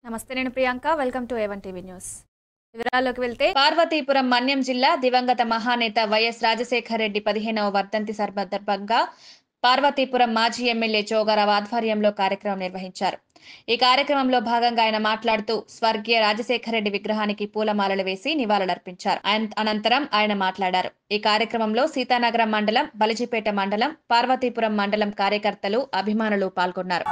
నమస్తే నేను Priyanka welcome to A one TV news వివరాల్లోకి వెళ్తే పార్వతీపురం మన్యం జిల్లా దివంగత మహానేత వైఎస్ రాజశేఖర రెడ్డి పదిహేనవ వర్ధంతి సందర్భంగా పార్వతీపురం మాజీ ఎమ్మెల్యే చోగారావు ఆధ్వర్యంలో కార్యక్రమం నిర్వహించారు ఈ కార్యక్రమంలో భాగంగా ఆయన మాట్లాడుతూ స్వర్గీయ రాజశేఖర రెడ్డి విగ్రహానికి పూలమాలలు వేసి నివాళులర్పించారు ఆయన- అనంతరం ఆయన మాట్లాడారు ఈ కార్యక్రమంలో సీతానగరం మండలం బలిజిపేట మండలం పార్వతీపురం మండలం కార్యకర్తలు అభిమానులు పాల్గొన్నారు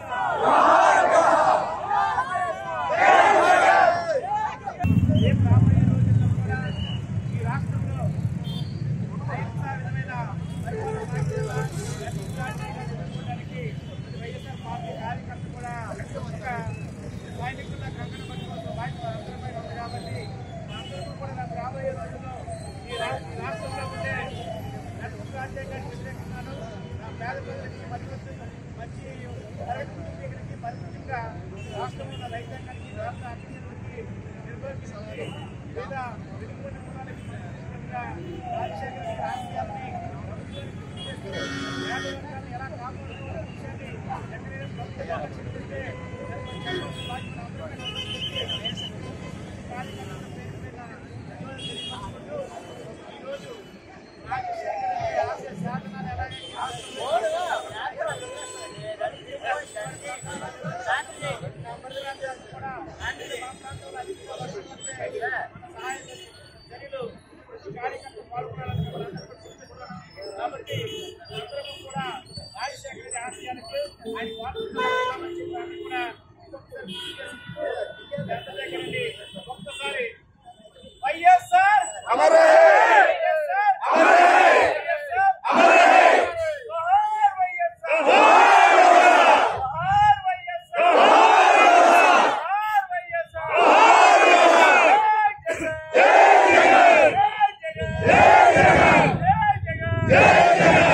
రేపు రాబోయే రోజుల్లో కూడా ఈ రాష్ట్రంలో అహింసా విధమైన పరిపాలన ఎదుర్కోవడానికి వైఎస్ఆర్ పార్టీ కార్యకర్త కూడా ఒక సైనికుల కంకణ పట్టుకోవాల్సిన బాధ్యత అందరిపై ఉంది కాబట్టి అందరూ కూడా రేపు రాబోయే రోజుల్లో ఈ రా- ఈ రాష్ట్రంలో ఉండే నడుపు రాజ్యాంగానికి వ్యతిరేకంగాను నా పేద ప్రజలకి మంచి మంచి పరిస్థితికి పరిస్థితిగా రాష్ట్రంలో ఉన్న రైతాంగానికి రాష్ట్ర అభివృద్ధికి నిర్వహించి లేదా వెనుకబడిన కులాలకి ముఖ్యంగా రాజశేఖర రెడ్డి ఆశయాల్ని పేద వర్గాలను ఎలా కాపాడుకోవాలనే విషయాన్ని వెంటనే ప్రభుత్వం లక్ష్యపెడితే దానికి చెప్పాల్సిన బాధ్యత అందరిపైన ఉందని చెప్పి కార్యకర్తల పేరు మీద ధన్యవాదాలు తెలియజేసుకుంటూ ఈరోజు రాజశేఖర రెడ్డి ఆశయ సాధనాలు ఎలాగైతే కూడా మా ప్రాంతంలో అధికంగా వర్షం పడితే సహాయ చర్యలు కార్యకర్తలు పాల్గొనాలని కూడా అందరూ కూడా సూచిస్తున్నాం. కాబట్టి అందరం కూడా రాజశేఖర రెడ్డి ఆశయాలకు ఆయన పాల్గొనాలని చెప్పి అన్ని కూడా ఒక్కసారి గుర్తు చేసుకుంటూ ఎంత దగ్గర నుండి ఒక్కసారి వైఎస్ఆర్ వైఎస్ఆర్ వైఎస్ఆర్ జోహార్ వైఎస్ఆర్ జోహార్ వైఎస్ఆర్ జోహార్ వైఎస్ఆర్ జై జగన్ జై జగన్ జై జగన్ జై జగన్